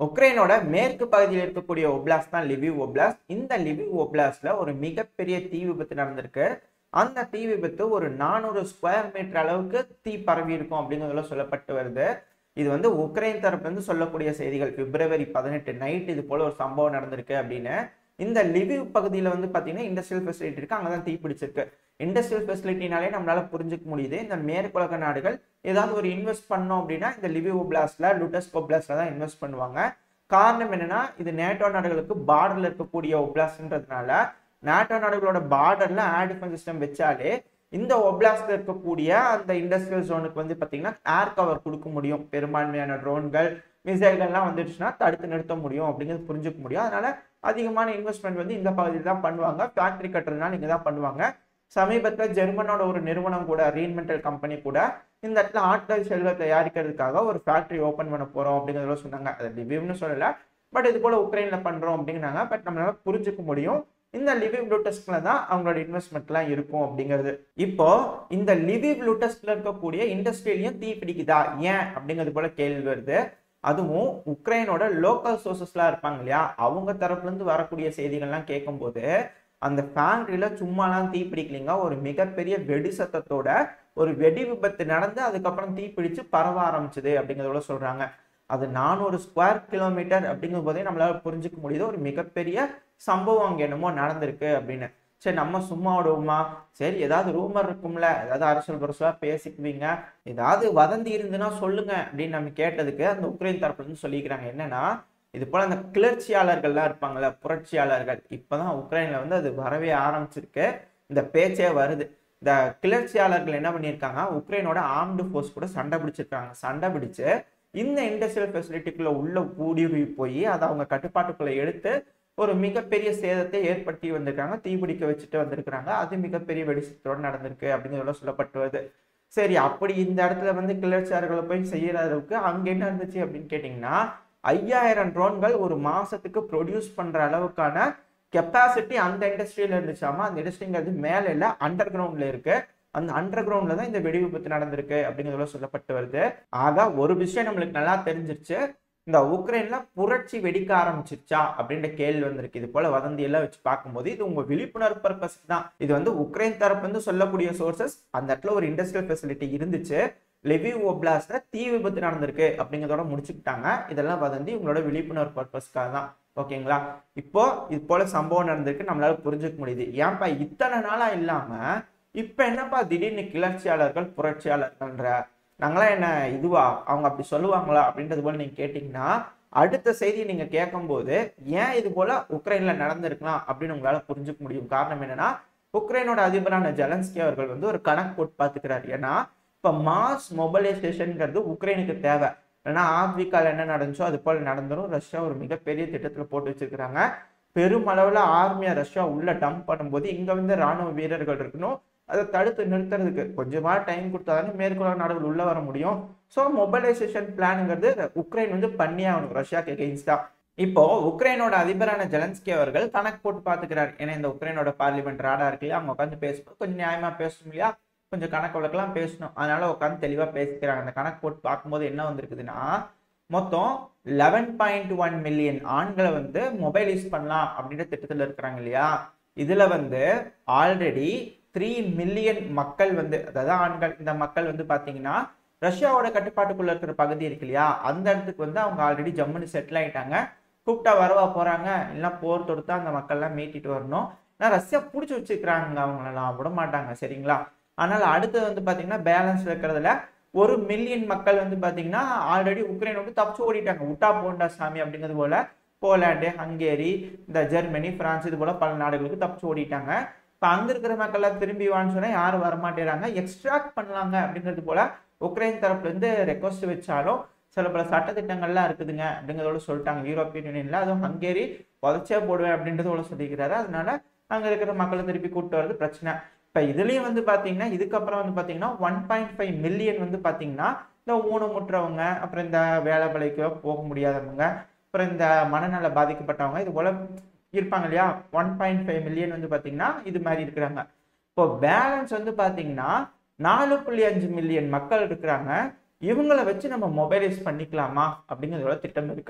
உக்ரைனோட மேற்கு பகுதியில் இருக்கக்கூடிய ஒப்லாஸ் தான் லிவிவ் ஒப்லாஸ் இந்த லிவிவ் ஒப்லாஸ்ல ஒரு மிகப்பெரிய தீ விபத்து நடந்திருக்கு அந்த தீ விபத்து ஒரு நானூறு ஸ்கொயர் மீட்டர் அளவுக்கு தீ பரவி இருக்கும் அப்படிங்கிறதுல சொல்லப்பட்டு வருது இது வந்து உக்ரைன் தரப்புல இருந்து சொல்லக்கூடிய செய்திகள் பிப்ரவரி பதினெட்டு நைட் இது போல ஒரு சம்பவம் நடந்திருக்கு அப்படின்னு இந்த லிவிவ் பகுதியில் வந்து பார்த்தீங்கன்னா இண்டஸ்ட்ரியல் ஃபெசிலிட்டி இருக்கு அங்கே தான் தீ பிடிச்சிருக்கு இண்டஸ்ட்ரியல் ஃபெசிலிட்டினாலே நம்மளால புரிஞ்சுக்க முடியுது இந்த மேற்குலக நாடுகள் ஏதாவது ஒரு இன்வெஸ்ட் பண்ணோம் அப்படின்னா இந்த லிவிவ் பிளாஸ்ட்ல லுட்டஸ்கோ பிளாஸ்ட்ல தான் இன்வெஸ்ட் பண்ணுவாங்க காரணம் என்னன்னா இது நேட்டோ நாடுகளுக்கு பார்டர்ல இருக்கக்கூடிய ஒப்லாஸ்ன்றதுனால நேட்டோ நாடுகளோட பார்டர்ல ஏர் டிஃபென்ஸ் சிஸ்டம் வச்சாலே இந்த ஒப்லாஸ்ல இருக்கக்கூடிய அந்த இண்டஸ்ட்ரியல் ஜோனுக்கு வந்து பார்த்தீங்கன்னா ஏர் கவர் கொடுக்க முடியும் பெரும்பான்மையான ட்ரோன்கள் மிசைல்கள்லாம் வந்துடுச்சுன்னா தடுத்து நிறுத்த முடியும் அப்படிங்கிறது புரிஞ்சுக்க முடியும் அதனால அதிகமான இன்வெஸ்ட்மெண்ட் வந்து இந்த பகுதியில் தான் பண்ணுவாங்க ஃபேக்டரி கட்டுறதுனால இங்கே தான் பண்ணுவாங்க சமீபத்தில் ஜெர்மனோட ஒரு நிறுவனம் கூட ரீன்மெண்டல் கம்பெனி கூட இந்த இடத்துல ஆட்கள் செல்வ தயாரிக்கிறதுக்காக ஒரு ஃபேக்டரி ஓப்பன் பண்ண போறோம் அப்படிங்கிறத சொன்னாங்க அது லிவிவ்னு சொல்லல பட் இது போல உக்ரைன்ல பண்றோம் அப்படிங்கிறாங்க பட் நம்மளால புரிஞ்சுக்க முடியும் இந்த லிவிவ் லுட்டஸ்க்ல தான் அவங்களோட இன்வெஸ்ட்மெண்ட்லாம் இருக்கும் அப்படிங்கிறது இப்போ இந்த லிவிவ் லுட்டஸ்க்ல இருக்கக்கூடிய இண்டஸ்ட்ரியிலையும் தீ பிடிக்குதா ஏன் அப்படிங்கிறது போல கேள்வி வருது அதுவும் உக்ரைனோட லோக்கல் சோர்சஸ்லாம் இருப்பாங்க இல்லையா அவங்க தரப்புல இருந்து வரக்கூடிய செய்திகள்லாம் கேட்கும்போது அந்த ஃபேக்டரியில சும்மாலாம் தீ பிடிக்கலிங்க ஒரு மிகப்பெரிய வெடி சத்தத்தோட ஒரு வெடி விபத்து நடந்து அதுக்கப்புறம் தீ பிடிச்சு பரவ ஆரம்பிச்சது அப்படிங்கிறதோட சொல்றாங்க அது நானூறு ஸ்கொயர் கிலோமீட்டர் அப்படிங்கும் போதே நம்மளால புரிஞ்சுக்க முடியுது ஒரு மிகப்பெரிய சம்பவம் அங்கே என்னமோ நடந்திருக்கு அப்படின்னு சரி நம்ம சும்மா விடுவோமா சரி ஏதாவது ரூமர் இருக்கும்ல ஏதாவது அரசியல் பரசலாக பேசிக்குவீங்க ஏதாவது வதந்தி இருந்துன்னா சொல்லுங்க அப்படின்னு நம்ம கேட்டதுக்கு அந்த உக்ரைன் தரப்புல இருந்து சொல்லிக்கிறாங்க என்னன்னா இது போல அந்த கிளர்ச்சியாளர்கள்லாம் இருப்பாங்கல்ல புரட்சியாளர்கள் இப்பதான் உக்ரைன்ல வந்து அது வரவே ஆரம்பிச்சிருக்கு இந்த பேச்சே வருது இந்த கிளர்ச்சியாளர்கள் என்ன பண்ணியிருக்காங்க உக்ரைனோட ஆர்ம்டு ஃபோர்ஸ் கூட சண்டை பிடிச்சிருக்காங்க சண்டை பிடிச்சு இந்த இண்டஸ்ட்ரியல் ஃபெசிலிட்டிக்குள்ள உள்ள ஊடுருவி போய் அதை அவங்க கட்டுப்பாட்டுக்குள்ள எடுத்து ஒரு மிகப்பெரிய சேதத்தை ஏற்படுத்தி வந்திருக்காங்க தீபிடிக்க வச்சுட்டு வந்திருக்கிறாங்க அது மிகப்பெரிய வெடிசத்தோடு நடந்திருக்கு அப்படிங்கிறதெல்லாம் சொல்லப்பட்டு வருது சரி அப்படி இந்த இடத்துல வந்து கிளர்ச்சியாளர்களை போய் செய்யற அளவுக்கு அங்க என்ன இருந்துச்சு அப்படின்னு கேட்டிங்கன்னா ஐயாயிரம் ட்ரோன்கள் ஒரு மாசத்துக்கு ப்ரொடியூஸ் பண்ற அளவுக்கான கெப்பாசிட்டி அந்த இண்டஸ்ட்ரியில இருந்துச்சாமா அந்த இண்டஸ்ட்ரிங்கிறது மேல இல்ல அண்டர் கிரவுண்ட்ல இருக்கு அந்த அண்டர் கிரவுண்ட்ல தான் இந்த வெடி விபத்து நடந்திருக்கு அப்படிங்கிறதுல சொல்லப்பட்டு வருது ஆக ஒரு விஷயம் நம்மளுக்கு நல்லா தெரிஞ்சிருச்சு இந்த உக்ரைன்ல புரட்சி வெடிக்க ஆரம்பிச்சிருச்சா அப்படின்ற கேள்வி வந்திருக்கு இது போல வதந்தி எல்லாம் வச்சு பார்க்கும்போது இது உங்க விழிப்புணர்வு பர்பஸ் தான் இது வந்து உக்ரைன் தரப்பு வந்து சொல்லக்கூடிய சோர்சஸ் அந்த இடத்துல ஒரு இண்டஸ்ட்ரியல் ஃபெசிலிட்டி இருந்துச்சு லெவிவ் ஒப்லாஸ்ல தீ விபத்து நடந்திருக்கு அப்படிங்கிறதோட முடிச்சுக்கிட்டாங்க இதெல்லாம் வதந்தி உங்களோட விழிப்புணர்வு பர்பஸ்க்காக தான் ஓகேங்களா இப்போ இது போல சம்பவம் நடந்திருக்கு நம்மளால புரிஞ்சுக்க முடியுது ஏன்பா இத்தனை நாளா இல்லாம இப்ப என்னப்பா திடீர்னு கிளர்ச்சியாளர்கள் புரட்சியாளர்கள்ன்ற நாங்களாம் என்ன இதுவா அவங்க அப்படி சொல்லுவாங்களா அப்படின்றது போல நீங்க கேட்டீங்கன்னா அடுத்த செய்தி நீங்க கேட்கும்போது ஏன் இது போல உக்ரைன்ல நடந்திருக்கலாம் அப்படின்னு உங்களால புரிஞ்சுக்க முடியும் காரணம் என்னன்னா உக்ரைனோட அதிபரான ஜெலன்ஸ்கி அவர்கள் வந்து ஒரு கணக்கு போட்டு பார்த்துக்கிறாரு ஏன்னா இப்ப மாஸ் மொபைலைசேஷன்ங்கிறது உக்ரைனுக்கு தேவை ஏன்னா ஆப்பிரிக்கால என்ன நடந்துச்சோ அது போல நடந்துரும் ரஷ்யா ஒரு மிகப்பெரிய திட்டத்துல போட்டு வச்சிருக்கிறாங்க பெருமளவுல ஆர்மியா ரஷ்யா உள்ள டம்ப் பண்ணும்போது இங்க வந்து ராணுவ வீரர்கள் இருக்கணும் அதை தடுத்து நிறுத்துறதுக்கு கொஞ்சமா டைம் கொடுத்தாதானே மேற்குலக நாடுகள் உள்ள வர முடியும் ஸோ மொபைலைசேஷன் பிளானுங்கிறது உக்ரைன் வந்து பண்ணி ஆகணும் ரஷ்யாக்கு எகெயின்ஸ்டா இப்போ உக்ரைனோட அதிபரான ஜெலன்ஸ்கி அவர்கள் கணக்கு போட்டு பாத்துக்கிறார் ஏன்னா இந்த உக்ரைனோட பார்லிமெண்ட் ராடா இருக்கு இல்லையா அவங்க உட்காந்து பேசணும் கொஞ்சம் நியாயமா பேசணும் இல்லையா கொஞ்சம் கணக்கு வழக்கெல்லாம் பேசணும் அதனால உட்காந்து தெளிவா பேசிக்கிறாங்க அந்த கணக்கு போட்டு பார்க்கும்போது என்ன வந்திருக்குதுன்னா மொத்தம் லெவன் பாயிண்ட் ஒன் மில்லியன் ஆண்களை வந்து மொபைல் யூஸ் பண்ணலாம் அப்படின்ற திட்டத்தில் இருக்கிறாங்க இல்லையா இதுல வந்து ஆல்ரெடி த்ரீ மில்லியன் மக்கள் வந்து அதாவது ஆண்கள் இந்த மக்கள் வந்து பாத்தீங்கன்னா ரஷ்யாவோட கட்டுப்பாட்டுக்குள்ள இருக்கிற பகுதி இருக்கு இல்லையா அந்த இடத்துக்கு வந்து அவங்க ஆல்ரெடி ஜம்முன்னு செட்டில் ஆயிட்டாங்க கூப்பிட்டா வரவா போறாங்க இல்லைன்னா போர் தொடுத்தா அந்த மக்கள்லாம் மீட்டிட்டு வரணும் நான் ரஷ்யா பிடிச்சி வச்சுக்கிறாங்க அவங்களெல்லாம் விட மாட்டாங்க சரிங்களா அதனால அடுத்து வந்து பாத்தீங்கன்னா பேலன்ஸ் இருக்கிறதுல ஒரு மில்லியன் மக்கள் வந்து பாத்தீங்கன்னா ஆல்ரெடி உக்ரைன் வந்து தப்பிச்சு ஓடிட்டாங்க விட்டா போண்டா சாமி அப்படிங்கிறது போல போலாண்டு ஹங்கேரி இந்த ஜெர்மனி பிரான்ஸ் இது போல பல நாடுகளுக்கு தப்பிச்சு ஓடிட்டாங்க இப்போ அங்க இருக்கிற மக்கள்லாம் திரும்பி வான்னு சொன்னா யாரும் வரமாட்டேறாங்க எக்ஸ்ட்ராக்ட் பண்ணலாங்க அப்படிங்கிறது போல உக்ரைன் தரப்புல இருந்து ரெக்வஸ்ட் வச்சாலும் சில பல சட்டத்திட்டங்கள்லாம் இருக்குதுங்க அப்படிங்கிறதோட சொல்லிட்டாங்க யூரோப்பியன் யூனியன்ல அதுவும் ஹங்கேரி புதைச்சே போடுவேன் அப்படின்றதோட சொல்லிக்கிறாரு அதனால அங்க இருக்கிற மக்களை திருப்பி கூப்பிட்டு வர்றது பிரச்சனை இப்ப இதுலயும் வந்து பாத்தீங்கன்னா இதுக்கப்புறம் வந்து பாத்தீங்கன்னா ஒன் பாயிண்ட் ஃபைவ் மில்லியன் வந்து பாத்தீங்கன்னா இந்த ஊனமுற்றவங்க அப்புறம் இந்த வேலை வேலைக்கோ போக முடியாதவங்க அப்புறம் இந்த மனநல பாதிக்கப்பட்டவங்க இது போல இருப்பாங்க இல்லையா ஒன் பாயிண்ட் ஃபைவ் மில்லியன் வந்து பாத்தீங்கன்னா இது மாதிரி இருக்கிறாங்க இப்போ பேலன்ஸ் வந்து பாத்தீங்கன்னா நாலு புள்ளி அஞ்சு மில்லியன் மக்கள் இருக்கிறாங்க இவங்களை வச்சு நம்ம மொபைலைஸ் பண்ணிக்கலாமா அப்படிங்கிறதோட திட்டம் இருக்கு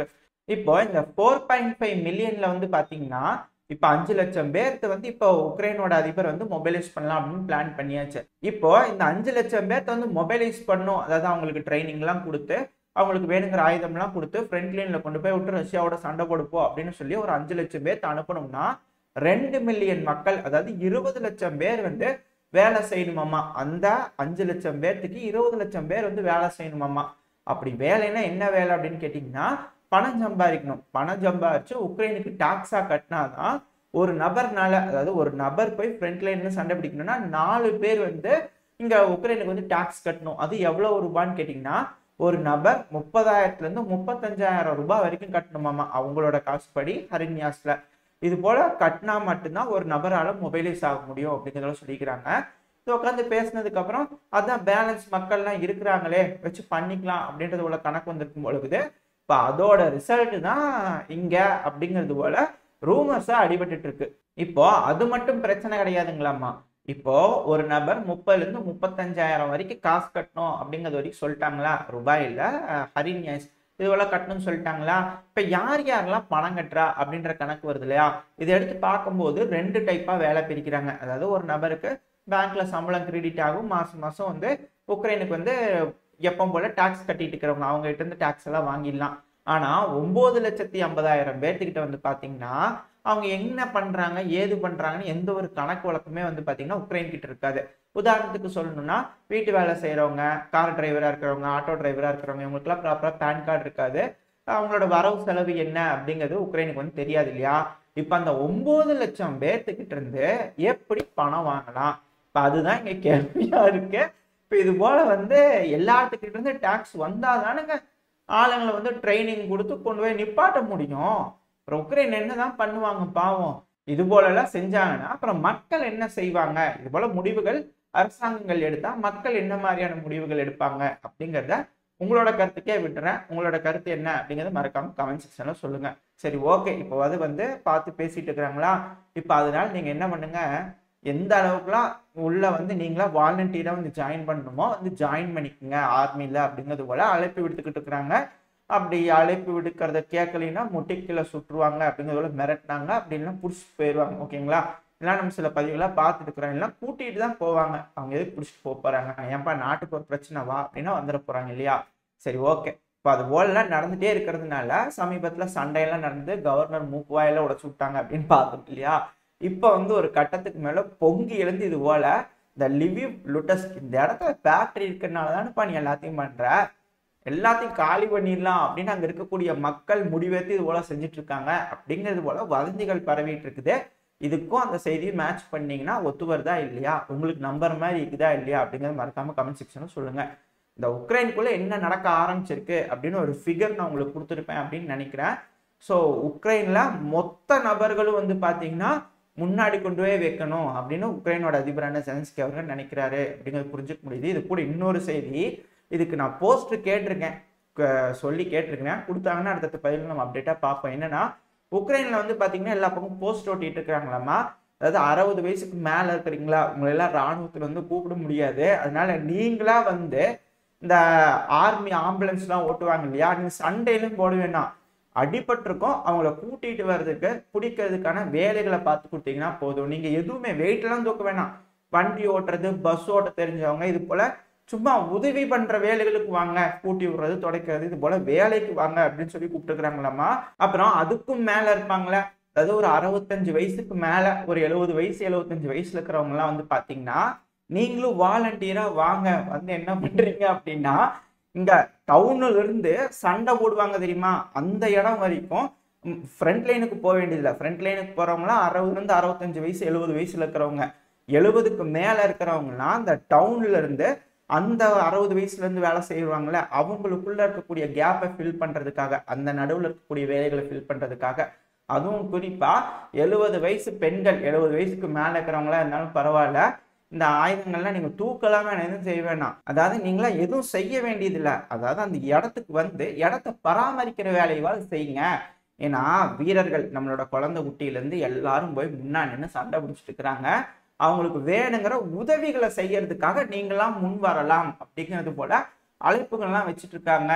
இப்போ இந்த ஃபோர் பாயிண்ட் ஃபைவ் மில்லியன்ல வந்து பாத்தீங்கன்னா இப்போ அஞ்சு லட்சம் பேர்த்து வந்து இப்போ உக்ரைனோட அதிபர் வந்து மொபைலைஸ் பண்ணலாம் அப்படின்னு பிளான் பண்ணியாச்சு இப்போ இந்த அஞ்சு லட்சம் பேர்த்த வந்து மொபைலைஸ் பண்ணும் அதாவது அவங்களுக்கு ட்ரைனிங்லாம் கொடுத்து அவங்களுக்கு வேணுங்கிற ஆயுதம்லாம் கொடுத்து ஃப்ரண்ட் லைன்ல கொண்டு போய் விட்டு ரஷ்யாவோட சண்டை கொடுப்போம் அப்படின்னு சொல்லி ஒரு அஞ்சு லட்சம் பேர்த்த அனுப்பணும்னா ரெண்டு மில்லியன் மக்கள் அதாவது இருபது லட்சம் பேர் வந்து வேலை செய்யணுமாமா அந்த அஞ்சு லட்சம் பேர்த்துக்கு இருபது லட்சம் பேர் வந்து வேலை செய்யணுமாமா அப்படி வேலைன்னா என்ன வேலை அப்படின்னு கேட்டிங்கன்னா பணம் சம்பாதிக்கணும் பணம் சம்பாதிச்சு உக்ரைனுக்கு டாக்ஸா கட்டினாதான் ஒரு நபர்னால அதாவது ஒரு நபர் போய் ஃப்ரண்ட் லைன்ல சண்டை பிடிக்கணும்னா நாலு பேர் வந்து இங்க உக்ரைனுக்கு வந்து டாக்ஸ் கட்டணும் அது எவ்வளவு ரூபான்னு கேட்டிங்கன்னா ஒரு நபர் முப்பதாயிரத்துல இருந்து முப்பத்தஞ்சாயிரம் ரூபாய் வரைக்கும் கட்டணுமாமா அவங்களோட காசுப்படி ஹரின்யாஸ்ல இது போல கட்டினா மட்டும்தான் ஒரு நபரால மொபைலைஸ் ஆக முடியும் அப்படிங்கிறத சொல்லிக்கிறாங்க இது உட்காந்து பேசினதுக்கு அப்புறம் அதான் பேலன்ஸ் மக்கள்லாம் இருக்கிறாங்களே வச்சு பண்ணிக்கலாம் அப்படின்றது போல கணக்கு வந்திருக்கும் பொழுது இப்போ அதோட ரிசல்ட் தான் இங்க அப்படிங்கிறது போல ரூமர்ஸா அடிபட்டுட்டு இருக்கு இப்போ அது மட்டும் பிரச்சனை கிடையாதுங்களாமா இப்போ ஒரு நபர் முப்பதுல இருந்து முப்பத்தஞ்சாயிரம் வரைக்கும் காசு கட்டணும் அப்படிங்கிறது வரைக்கும் சொல்லிட்டாங்களா ரூபாயில ஹரின்யாஸ் இதுவெல்லாம் கட்டணும்னு சொல்லிட்டாங்களா இப்ப யார் யாரெல்லாம் பணம் கட்டுறா அப்படின்ற கணக்கு வருது இல்லையா இதை எடுத்து பார்க்கும்போது ரெண்டு டைப்பா வேலை பிரிக்கிறாங்க அதாவது ஒரு நபருக்கு பேங்க்ல சம்பளம் கிரெடிட் ஆகும் மாசம் மாசம் வந்து உக்ரைனுக்கு வந்து எப்பவும் போல டாக்ஸ் கட்டிட்டு இருக்கிறவங்க அவங்க கிட்ட இருந்து டாக்ஸ் எல்லாம் வாங்கிடலாம் ஆனா ஒன்பது லட்சத்தி ஐம்பதாயிரம் பேர்த்துக்கிட்ட வந்து பாத்தீங்கன்னா அவங்க என்ன பண்றாங்க ஏது பண்றாங்கன்னு எந்த ஒரு கணக்கு வழக்குமே வந்து பாத்தீங்கன்னா உக்ரைன் கிட்ட இருக்காது உதாரணத்துக்கு சொல்லணும்னா வீட்டு வேலை செய்யறவங்க கார் டிரைவரா இருக்கிறவங்க ஆட்டோ டிரைவரா இருக்கிறவங்க இவங்களுக்குலாம் ப்ராப்பரா பேன் கார்டு இருக்காது அவங்களோட வரவு செலவு என்ன அப்படிங்கிறது உக்ரைனுக்கு வந்து தெரியாது இல்லையா இப்ப அந்த ஒன்பது லட்சம் பேர்த்துக்கிட்ட இருந்து எப்படி பணம் வாங்கலாம் இப்ப அதுதான் இங்க கேள்வியா இருக்கு இப்ப இது போல வந்து எல்லாத்துக்கிட்ட இருந்து டாக்ஸ் வந்தாதானுங்க ஆளுங்களை வந்து ட்ரைனிங் கொடுத்து கொண்டு போய் நிப்பாட்ட முடியும் அப்புறம் உக்ரைன் என்னதான் பண்ணுவாங்க பாவம் இது போல எல்லாம் செஞ்சாங்கன்னா அப்புறம் மக்கள் என்ன செய்வாங்க இது போல முடிவுகள் அரசாங்கங்கள் எடுத்தா மக்கள் என்ன மாதிரியான முடிவுகள் எடுப்பாங்க அப்படிங்கிறத உங்களோட கருத்துக்கே விட்டுறேன் உங்களோட கருத்து என்ன அப்படிங்கறத மறக்காம கமெண்ட் செக்ஷன்ல சொல்லுங்க சரி ஓகே இப்போ அது வந்து பார்த்து பேசிட்டு இருக்கிறாங்களா இப்போ அதனால நீங்க என்ன பண்ணுங்க எந்த அளவுக்குலாம் உள்ள வந்து நீங்களா வாலண்டியரா வந்து ஜாயின் பண்ணணுமோ வந்து ஜாயின் பண்ணிக்கோங்க ஆர்மில அப்படிங்கிறது போல அழைப்பு விடுத்துக்கிட்டு இருக்கிறாங்க அப்படி அழைப்பு விடுக்கிறத கேட்கலைன்னா முட்டிக்கீழே சுற்றுவாங்க அப்படிங்கிறது போல மிரட்டினாங்க அப்படின்னா பிடிச்சிட்டு போயிடுவாங்க ஓகேங்களா இதெல்லாம் நம்ம சில பதிவுகளாக பார்த்துட்டு இருக்கிறோம் எல்லாம் கூட்டிட்டு தான் போவாங்க அவங்க எதுக்கு பிடிச்சிட்டு போக போறாங்க ஏன்பா நாட்டுக்கு ஒரு பிரச்சனை வா அப்படின்னா வந்துட போறாங்க இல்லையா சரி ஓகே இப்போ அது போலலாம் நடந்துட்டே இருக்கிறதுனால சமீபத்துல சண்டையெல்லாம் நடந்து கவர்னர் மூக்குவாயில உடச்சு விட்டாங்க அப்படின்னு பார்த்தோம் இல்லையா இப்போ வந்து ஒரு கட்டத்துக்கு மேல பொங்கி எழுந்து இது போல இந்த லிவிவ் லுட்டஸ் இந்த இடத்துல ஃபேக்டரி இருக்கிறனால தானேப்பா நீ எல்லாத்தையும் பண்ற எல்லாத்தையும் காலி பண்ணிடலாம் அப்படின்னு அங்க இருக்கக்கூடிய மக்கள் முடிவெடுத்து இது போல செஞ்சுட்டு இருக்காங்க அப்படிங்கிறது போல வதந்திகள் பரவிட்டு இருக்குது இதுக்கும் அந்த செய்தியை மேட்ச் பண்ணீங்கன்னா ஒத்து வருதா இல்லையா உங்களுக்கு நம்பர் மாதிரி இருக்குதா இல்லையா அப்படிங்கறது மறக்காம கமெண்ட் செக்ஷனும் சொல்லுங்க இந்த உக்ரைனுக்குள்ள என்ன நடக்க ஆரம்பிச்சிருக்கு அப்படின்னு ஒரு ஃபிகர் நான் உங்களுக்கு கொடுத்துருப்பேன் அப்படின்னு நினைக்கிறேன் ஸோ உக்ரைன்ல மொத்த நபர்களும் வந்து பாத்தீங்கன்னா முன்னாடி கொண்டு போய் வைக்கணும் அப்படின்னு உக்ரைனோட அதிபரான ஜெலன்ஸ்கி அவர்கள் நினைக்கிறாரு அப்படிங்கிறது புரிஞ்சுக்க முடியுது இது கூட இன்னொரு செய்தி இதுக்கு நான் போஸ்ட் கேட்டிருக்கேன் க- சொல்லி கேட்டிருக்கேன் கொடுத்தாங்கன்னா அடுத்த பதிவில் நம்ம அப்டேட்டாக பார்ப்போம் என்னன்னா உக்ரைன்ல வந்து பாத்தீங்கன்னா எல்லா பக்கமும் போஸ்ட் ஓட்டிட்டு இருக்கிறாங்களாமா அதாவது அறுபது வயசுக்கு மேல இருக்கிறீங்களா உங்களை எல்லாம் ராணுவத்துல வந்து கூப்பிட முடியாது அதனால நீங்களா வந்து இந்த ஆர்மி ஆம்புலன்ஸ்லாம் ஓட்டுவாங்க இல்லையா நீங்க சண்டையிலும் போட வேணாம் அடிபட்டிருக்கோம் அவங்கள கூட்டிட்டு வர்றதுக்கு பிடிக்கிறதுக்கான வேலைகளை பார்த்து கொடுத்தீங்கன்னா போதும் நீங்க எதுவுமே வெயிட் எல்லாம் தூக்க வேணாம் வண்டி ஓட்டுறது பஸ் ஓட்ட தெரிஞ்சவங்க இது போல சும்மா உதவி பண்ற வேலைகளுக்கு வாங்க கூட்டி விடுறது துடைக்கிறது இது போல வேலைக்கு வாங்க அப்படின்னு சொல்லி கூப்பிட்டுக்கிறாங்களாமா அப்புறம் அதுக்கும் மேல இருப்பாங்களே அதாவது ஒரு அறுபத்தஞ்சு வயசுக்கு மேல ஒரு எழுபது வயசு எழுபத்தஞ்சு வயசுல இருக்கிறவங்க எல்லாம் வந்து பாத்தீங்கன்னா நீங்களும் வாலண்டியரா வாங்க வந்து என்ன பண்றீங்க அப்படின்னா இங்க டவுன்ல இருந்து சண்டை போடுவாங்க தெரியுமா அந்த இடம் வரைக்கும் ஃப்ரண்ட் லைனுக்கு போக வேண்டியதில்லை ஃப்ரண்ட் லைனுக்கு போறவங்களாம் அறுபதுல இருந்து அறுபத்தஞ்சு வயசு எழுபது வயசுல இருக்கிறவங்க எழுபதுக்கு மேல இருக்கிறவங்கலாம் அந்த டவுன்ல இருந்து அந்த அறுபது வயசுல இருந்து வேலை செய்வாங்கல்ல அவங்களுக்குள்ள இருக்கக்கூடிய கேப்பை ஃபில் பண்றதுக்காக அந்த நடுவுல இருக்கக்கூடிய வேலைகளை ஃபில் பண்றதுக்காக அதுவும் குறிப்பா எழுபது வயசு பெண்கள் எழுபது வயசுக்கு மேல இருக்கிறவங்களா இருந்தாலும் பரவாயில்ல இந்த ஆயுதங்கள்லாம் நீங்க தூக்கலாம் வேணாம் எதுவும் செய்ய வேணாம் அதாவது நீங்களா எதுவும் செய்ய வேண்டியதில்லை அதாவது அந்த இடத்துக்கு வந்து இடத்த பராமரிக்கிற வேலையாவது செய்யுங்க ஏன்னா வீரர்கள் நம்மளோட குழந்தை குட்டியில இருந்து எல்லாரும் போய் முன்னா நின்று சண்டை பிடிச்சிட்டு இருக்கிறாங்க அவங்களுக்கு வேணுங்கிற உதவிகளை செய்யறதுக்காக நீங்களாம் முன் வரலாம் அப்படிங்கிறது போல அழைப்புகள்லாம் வச்சுட்டு இருக்காங்க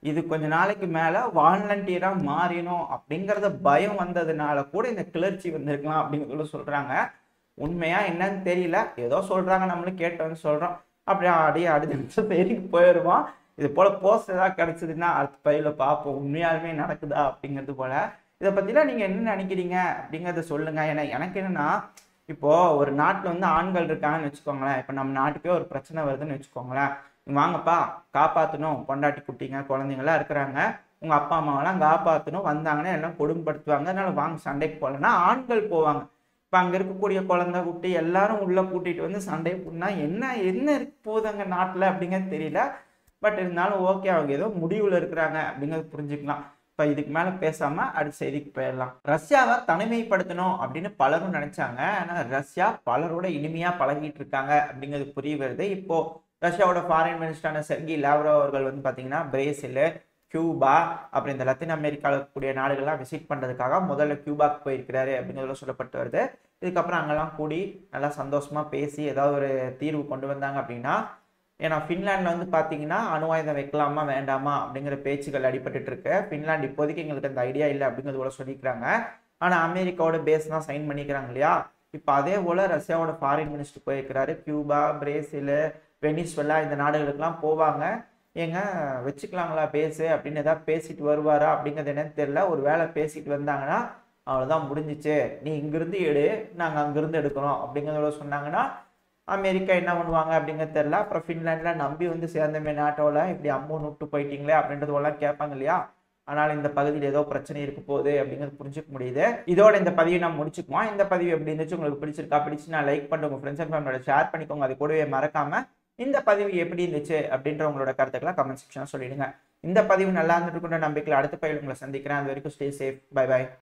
இது கொஞ்ச நாளைக்கு மேல வாலண்டியரா மாறினோம் அப்படிங்கறத பயம் வந்ததுனால கூட இந்த கிளர்ச்சி வந்திருக்கலாம் அப்படிங்கிறத சொல்றாங்க உண்மையா என்னன்னு தெரியல ஏதோ சொல்றாங்க நம்மளும் கேட்டோம்னு சொல்றோம் அப்படியே அப்படியே அடுத்த நிமிஷம் தேடிக்கு போயிடுவோம் இது போல போஸ்ட் ஏதாவது கிடைச்சதுன்னா அடுத்த பயில பார்ப்போம் உண்மையாலுமே நடக்குதா அப்படிங்கிறது போல இதை பத்திலாம் நீங்க என்ன நினைக்கிறீங்க அப்படிங்கறத சொல்லுங்க ஏன்னா எனக்கு என்னன்னா இப்போ ஒரு நாட்டுல வந்து ஆண்கள் இருக்காங்கன்னு வச்சுக்கோங்களேன் இப்போ நம்ம நாட்டுக்கே ஒரு பிரச்சனை வருதுன்னு வச்சுக்கோங்களேன் நீங்க வாங்கப்பா காப்பாற்றணும் பொண்டாட்டி குட்டிங்க குழந்தைங்களாம் இருக்கிறாங்க உங்க அப்பா அம்மாவெல்லாம் காப்பாற்றணும் வந்தாங்கன்னா எல்லாம் கொடுமைப்படுத்துவாங்க அதனால வாங்க சண்டைக்கு போகலன்னா ஆண்கள் போவாங்க இப்போ அங்கே இருக்கக்கூடிய குழந்தை குட்டி எல்லாரும் உள்ள கூட்டிட்டு வந்து சண்டை போடனா என்ன என்ன இருக்க போகுது அங்கே நாட்டில் அப்படிங்கிறது தெரியல பட் இருந்தாலும் ஓகே அவங்க ஏதோ முடிவில் இருக்கிறாங்க அப்படிங்கிறது புரிஞ்சுக்கலாம் இப்போ இதுக்கு மேலே பேசாம அடுத்த செய்திக்கு போயிடலாம் ரஷ்யாவை தனிமைப்படுத்தணும் அப்படின்னு பலரும் நினைச்சாங்க ஆனால் ரஷ்யா பலரோட இனிமையா பழகிட்டு இருக்காங்க அப்படிங்கிறது புரிய வருது இப்போ ரஷ்யாவோட ஃபாரின் மினிஸ்டரான செர்கி லாவ்ரோ அவர்கள் வந்து பார்த்தீங்கன்னா பிரேசில் கியூபா அப்புறம் இந்த லத்தீன் அமெரிக்காவில் இருக்கக்கூடிய நாடுகள்லாம் விசிட் பண்ணுறதுக்காக முதல்ல கியூபாக்கு போயிருக்கிறாரு அப்படிங்கிறதுல சொல்லப்பட்டு வருது இதுக்கப்புறம் அங்கெல்லாம் கூடி நல்லா சந்தோஷமா பேசி ஏதாவது ஒரு தீர்வு கொண்டு வந்தாங்க அப்படின்னா ஏன்னா ஃபின்லாண்டில் வந்து பார்த்தீங்கன்னா அணு ஆயுதம் வைக்கலாமா வேண்டாமா அப்படிங்கிற பேச்சுகள் அடிபட்டுட்டு இருக்கு ஃபின்லாந்து இப்போதைக்கு எங்களுக்கு அந்த ஐடியா இல்லை அப்படிங்கிறது போல சொல்லிக்கிறாங்க ஆனால் அமெரிக்காவோட பேஸ் தான் சைன் பண்ணிக்கிறாங்க இல்லையா இப்போ அதே போல் ரஷ்யாவோட ஃபாரின் மினிஸ்டர் போயிருக்கிறாரு கியூபா பிரேசில் வெனிஸ்வெல்லா இந்த நாடுகளுக்கெல்லாம் போவாங்க ஏங்க வச்சுக்கலாங்களா பேசு அப்படின்னு ஏதாவது பேசிட்டு வருவாரா அப்படிங்கிறது என்னன்னு தெரியல ஒரு வேளை பேசிட்டு வந்தாங்கன்னா அவ்வளோதான் முடிஞ்சிச்சு நீ இங்கிருந்து எடு நாங்கள் அங்கிருந்து எடுக்கிறோம் அப்படிங்கிறத சொன்னாங்கன்னா அமெரிக்கா என்ன பண்ணுவாங்க அப்படிங்கிறது தெரியல அப்புறம் ஃபின்லாண்டில் நம்பி வந்து சேர்ந்தமே நாட்டோவில் இப்படி அம்மூன்னு விட்டு போயிட்டீங்களே அப்படின்றதெல்லாம் கேட்பாங்க இல்லையா ஆனால் இந்த பகுதியில் ஏதோ பிரச்சனை இருக்க போகுது அப்படிங்கிறது புரிஞ்சுக்க முடியுது இதோட இந்த பதிவை நான் முடிச்சுக்குவோம் இந்த பதிவு எப்படி இருந்துச்சு உங்களுக்கு பிடிச்சிருக்கா பிடிச்சு நான் லைக் பண்ணுங்க உங்க ஃப்ரெண்ட்ஸ் அண்ட் ஃபேமிலியோட ஷேர் பண்ணிக்கோங்க அது கூடவே மறக்காம இந்த பதிவு எப்படி இருந்துச்சு அப்படின்ற உங்களோட கருத்துக்களை கமெண்ட் செக்ஷன் சொல்லிடுங்க இந்த பதிவு நல்லா இருந்துட்டு நம்பிக்கையில் அடுத்த பயிர் உங்களை சந்திக்கிறேன் அது வரைக்கும் ஸ்டே சேஃப் பை பை